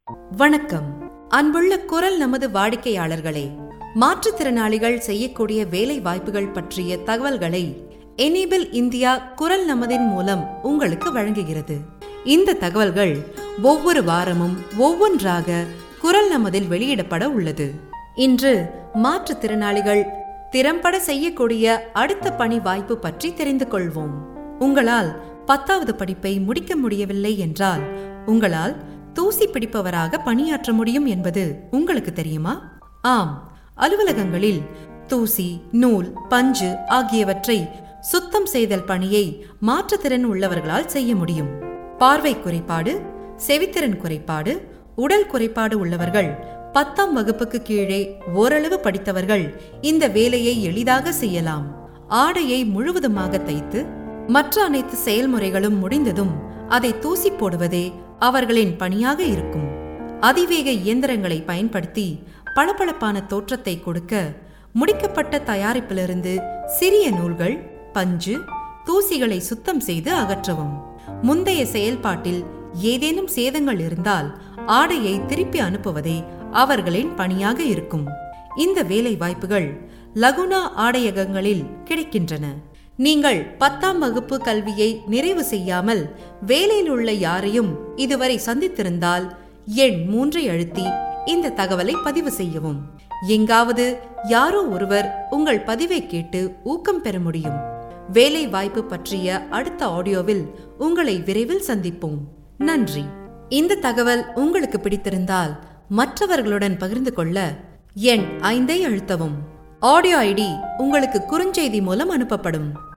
வணக்கம் அன்புள்ள குரல் நமது வாடிக்கையாளர்களே மாற்றுத்திறனாளிகள் செய்யக்கூடிய வேலை வாய்ப்புகள் பற்றிய தகவல்களை எனேபிள் இந்தியா குரல் நமதின் மூலம் உங்களுக்கு வழங்குகிறது இந்த தகவல்கள் ஒவ்வொரு வாரமும் ஒவ்வொன்றாக குரல் நமதில் வெளியிடப்பட உள்ளது இன்று மாற்றுத்திறனாளிகள் திறம்பட செய்யக்கூடிய அடுத்த பணி வாய்ப்பு பற்றி தெரிந்து கொள்வோம் உங்களால் பத்தாவது படிப்பை முடிக்க முடியவில்லை என்றால் உங்களால் தூசி பிடிப்பவராக பணியாற்ற முடியும் என்பது உங்களுக்கு தெரியுமா ஆம் அலுவலகங்களில் தூசி நூல் பஞ்சு ஆகியவற்றை சுத்தம் செய்தல் பணியை மாற்றுத்திறன் உள்ளவர்களால் செய்ய முடியும் பார்வை குறைபாடு செவித்திறன் குறைபாடு உடல் குறைபாடு உள்ளவர்கள் பத்தாம் வகுப்புக்கு கீழே ஓரளவு படித்தவர்கள் இந்த வேலையை எளிதாக செய்யலாம் ஆடையை முழுவதுமாக தைத்து மற்ற அனைத்து செயல்முறைகளும் முடிந்ததும் அதை தூசி போடுவதே அவர்களின் பணியாக இருக்கும் அதிவேக இயந்திரங்களை பயன்படுத்தி பளபளப்பான தோற்றத்தை கொடுக்க முடிக்கப்பட்ட தயாரிப்பிலிருந்து சிறிய நூல்கள் பஞ்சு தூசிகளை சுத்தம் செய்து அகற்றவும் முந்தைய செயல்பாட்டில் ஏதேனும் சேதங்கள் இருந்தால் ஆடையை திருப்பி அனுப்புவதே அவர்களின் பணியாக இருக்கும் இந்த வேலை வாய்ப்புகள் லகுனா ஆடையகங்களில் கிடைக்கின்றன நீங்கள் பத்தாம் வகுப்பு கல்வியை நிறைவு செய்யாமல் வேலையில் உள்ள யாரையும் இதுவரை சந்தித்திருந்தால் எண் மூன்றை அழுத்தி இந்த தகவலை பதிவு செய்யவும் எங்காவது யாரோ ஒருவர் உங்கள் பதிவை கேட்டு ஊக்கம் பெற முடியும் வேலை வாய்ப்பு பற்றிய அடுத்த ஆடியோவில் உங்களை விரைவில் சந்திப்போம் நன்றி இந்த தகவல் உங்களுக்கு பிடித்திருந்தால் மற்றவர்களுடன் பகிர்ந்து கொள்ள எண் ஐந்தை அழுத்தவும் ஆடியோ ஐடி உங்களுக்கு குறுஞ்செய்தி மூலம் அனுப்பப்படும்